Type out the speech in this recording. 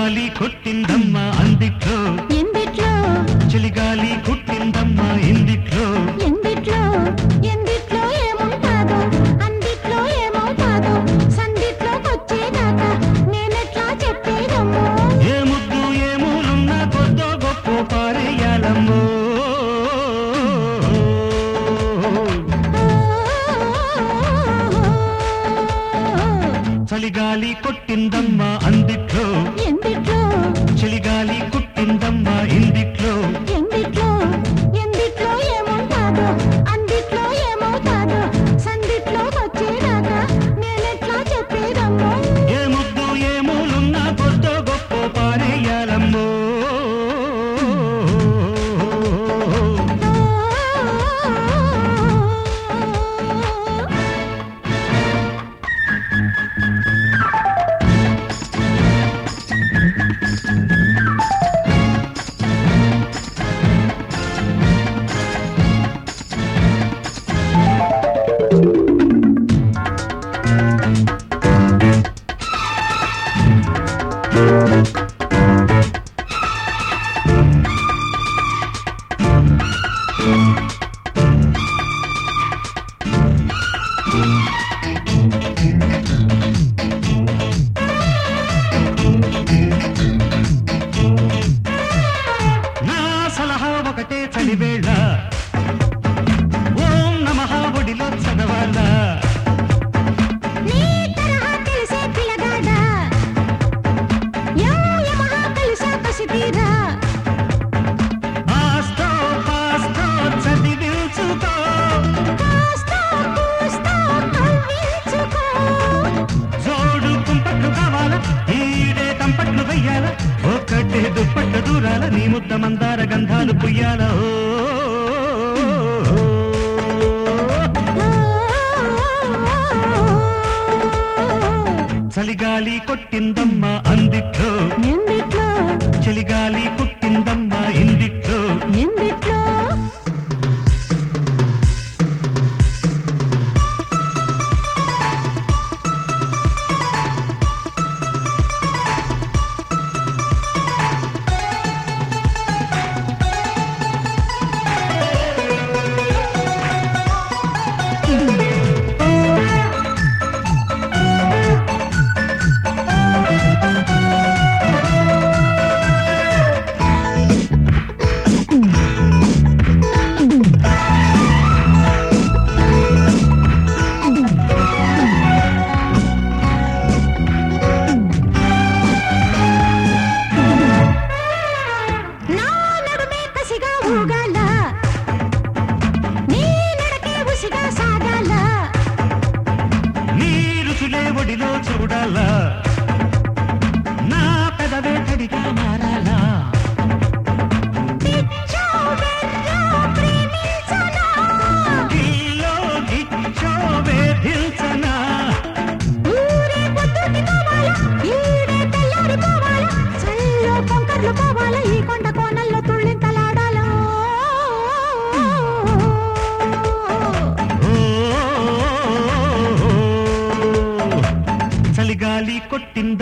చలిగాలి కొట్టిందమ్మ అందిట్లో ఎందిట్లో చలిగాలి కొట్టిందమ్మ ఇందిట్లో ఎందిట్లో ఎందిట్లో ఏముంటాదో అందిట్లో ఏమవుతాదో సందిట్లోకొచ్చేదాకా నేనెట్లా చెప్పేదమ్మో ఏ ముద్దు ఏ మూలున్న కొద్దో గొప్ప పారేయాలమ్మో చలిగాలి కొట్టిందమ్మ అందిట్లో ఎందిట్లో చలిగాలి కొట్టిందమ్మ ఇందిట్లో ఎందిట్లో ఎందిట్లో ఏముంటాదో అందిట్లో ఏమవుతాదో సందిట్లోకొచ్చేదాకా నేనెట్లా చెప్పేదమ్మో ఏ ముద్దు ఏ మూలున్న కొద్దో గొప్ప పారేయాలమ్మో నా సలహా ఒకటే చలివేళ ఓం నమః ఒడిలో చదవాలా నీ తరహా తెలిసే పిల్లగాడా యో యమహా కలిసా కసితీరా ఆస్తో పాస్తో చదివించుకో కాస్తో కూస్తో కవ్వించుకో జోడు కుంపట్లు కావాలా ఈడే తంపట్లు వెయ్యాలా ఒక్కటే దుప్పట్ల దూరాల నీ ముద్ద మందార గంధాలు పుయ్యాల ఓ చలిగాలి కొట్టిందమ్మ అందిట్లో ఎందిట్లో చలిగాలి కొట్టిందమ్మ ఇందిట్లో ఎందిట్లో నా నడుమే కసిగా ఊగాల నీ నడకే ఉసిగా సాగాల నీ రుచులే ఒడిలో చూడాలా నా పెదవే తడిగా మారాలా పిచ్చో వెర్రో ప్రేమించనా గిల్లో గిచ్చో వేధించనా ఊరే పొద్దుకి పోవాలా ఈడే తెల్లారిపోవాలా చల్లో కొంకర్లు పోవాలా ఈ కొండ కోనల్లో తుళ్ళింతలాడాలా ఓ చలిగాలి కొట్టింద